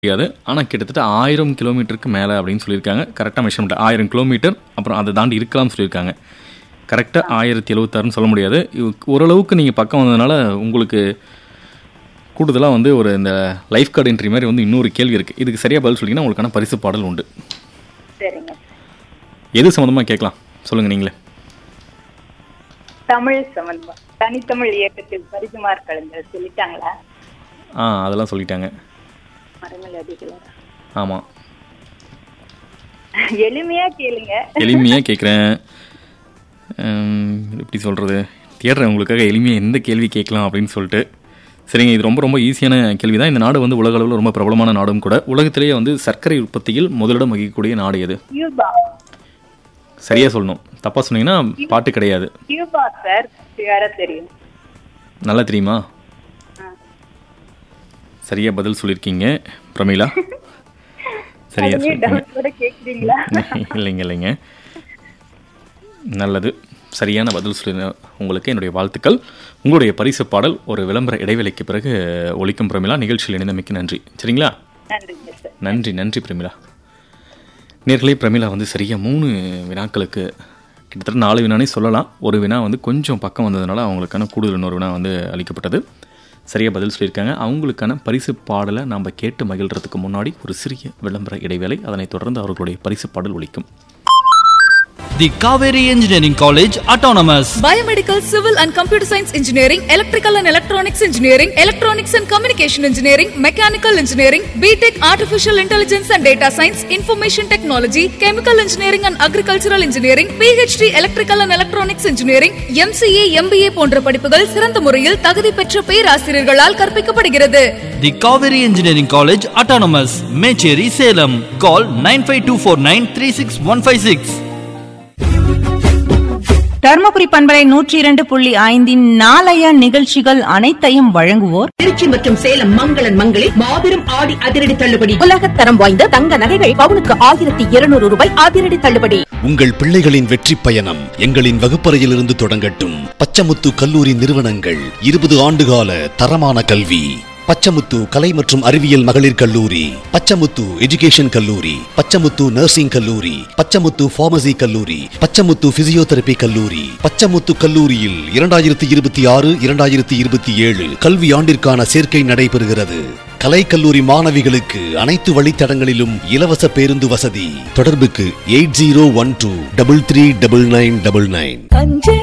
முடியாது ஆனால் கிட்டத்தட்ட ஆயிரம் கிலோமீட்டருக்கு மேலே அப்படின்னு சொல்லியிருக்காங்க கரெக்டாக மெஷர்மெண்ட் ஆயிரம் கிலோமீட்டர் அப்புறம் அதை தாண்டி இருக்கலாம்னு சொல்லியிருக்காங்க கரெக்டாக ஆயிரத்தி எழுபத்தாறுன்னு சொல்ல முடியாது இவ்- ஓரளவுக்கு நீங்கள் பக்கம் வந்ததுனால உங்களுக்கு கூடுதலாக வந்து ஒரு இந்த லைஃப் கார்டு என்ட்ரி மாதிரி வந்து இன்னொரு கேள்வி இருக்குது இதுக்கு சரியாக பதில் சொன்னீங்கன்னா உங்களுக்கான பரிசு பாடல் உண்டு சரிங்க எது சம்மந்தமாக கேட்கலாம் சொல்லுங்கள் நீங்களே தமிழ் சம்பந்தமா தனித்தமிழ் இயக்கத்தில் பரிசுமார் கலைஞர் சொல்லிட்டாங்களா ஆ அதெல்லாம் சொல்லிட்டாங்க மரங்கள் அதிகளா ஆமாம் எளிமையா கேளுங்க எளிமையாக கேட்குறேன் எப்படி சொல்கிறது தேடுறேன் உங்களுக்காக எளிமையாக எந்த கேள்வி கேட்கலாம் அப்படின்னு சொல்லிட்டு சரிங்க இது ரொம்ப ரொம்ப ஈஸியான கேள்வி தான் இந்த நாடு வந்து உலக அளவில் ரொம்ப பிரபலமான நாடும் கூட உலகத்திலேயே வந்து சர்க்கரை உற்பத்தியில் முதலிடம் வகிக்கக்கூடிய நாடு எது கியூபா சரியாக சொல்லணும் தப்பாக சொன்னீங்கன்னா பாட்டு கிடையாது கியூபா சார் யாரா தெரியும் நல்லா தெரியுமா ஆ. சரியாக பதில் சொல்லியிருக்கீங்க பிரமீளா சரியா அதுவே சொல்லியிருக்கீங்க டவுட் கூட கேக்குறீங்களா இல்லைங்க இல்லைங்க நல்லது சரியான பதில் சொல்லி உங்களுக்கு என்னுடைய வாழ்த்துக்கள் உங்களுடைய பரிசு பாடல் ஒரு விளம்பர இடைவேளைக்கு பிறகு ஒலிக்கும் பிரமிளா நிகழ்ச்சியில் இணைந்தமைக்கு நன்றி சரிங்களா நன்றிங்க சார் நன்றி நன்றி பிரமிளா நேர்களே பிரமிளா வந்து சரியாக மூணு வினாக்களுக்கு கிட்டத்தட்ட நாலு வினானே சொல்லலாம் ஒரு வினா வந்து கொஞ்சம் பக்கம் வந்ததுனால அவங்களுக்கான கூடுதல் இன்னொரு வினா வந்து அளிக்கப்பட்டது சரியாக பதில் சொல்லியிருக்காங்க அவங்களுக்கான பரிசு பாடலை நாம் கேட்டு மகிழ்றதுக்கு முன்னாடி ஒரு சிறிய விளம்பர இடைவேளை அதனைத் தொடர்ந்து அவர்களுடைய பரிசு பாடல் ஒலிக்கும் The Kaveri Engineering College Autonomous. Biomedical, Civil and Computer Science Engineering, Electrical and Electronics Engineering, Electronics and Communication Engineering, Mechanical Engineering, BTech Artificial Intelligence and Data Science, Information Technology, Chemical Engineering and Agricultural Engineering, PhD Electrical and Electronics Engineering, MCA, MBA போன்ற படிப்புகள் சிறந்த முறையில் தகுதி பெற்ற பேராசிரியர்களால் கற்பிக்கப்படுகிறது The Kaveri Engineering College Autonomous. Mecheri Salem. Call 95249 36156. Dharmapuri பண்பலை நூற்றி இரண்டு புள்ளி ஐந்தின் நாளைய நிகழ்ச்சிகள் அனைத்தையும் வழங்குவோர் திருச்சி மற்றும் சேலம் மங்களன் மங்களில் மாபெரும் ஆடி அதிரடி தள்ளுபடி உலகத் தரம் வாய்ந்த தங்க நகைகள் பவுனுக்கு ஆயிரத்தி இருநூறு ரூபாய் அதிரடி தள்ளுபடி உங்கள் பிள்ளைகளின் வெற்றி பயணம் எங்களின் வகுப்பறையிலிருந்து தொடங்கட்டும் பச்சமுத்து கல்லூரி நிறுவனங்கள் இருபது ஆண்டுகால தரமான கல்வி பச்சமுத்து கலை மற்றும் அறிவியல் மகளிர் கல்லூரி பச்சமுத்து எஜுகேஷன் கல்லூரி பச்சமுத்து நர்சிங் கல்லூரி பச்சமுத்து பார்மசி கல்லூரி பச்சமுத்து பிசியோதெரபி கல்லூரி பச்சமுத்து கல்லூரியில் இரண்டாயிரத்தி இருபத்தி ஆறு இரண்டாயிரத்தி இருபத்தி ஏழு கல்வி ஆண்டிற்கான சேர்க்கை நடைபெறுகிறது கலை கல்லூரி மாணவிகளுக்கு அனைத்து வழித்தடங்களிலும் இலவச பேருந்து வசதி தொடர்புக்கு eight zero one two double three double nine double nine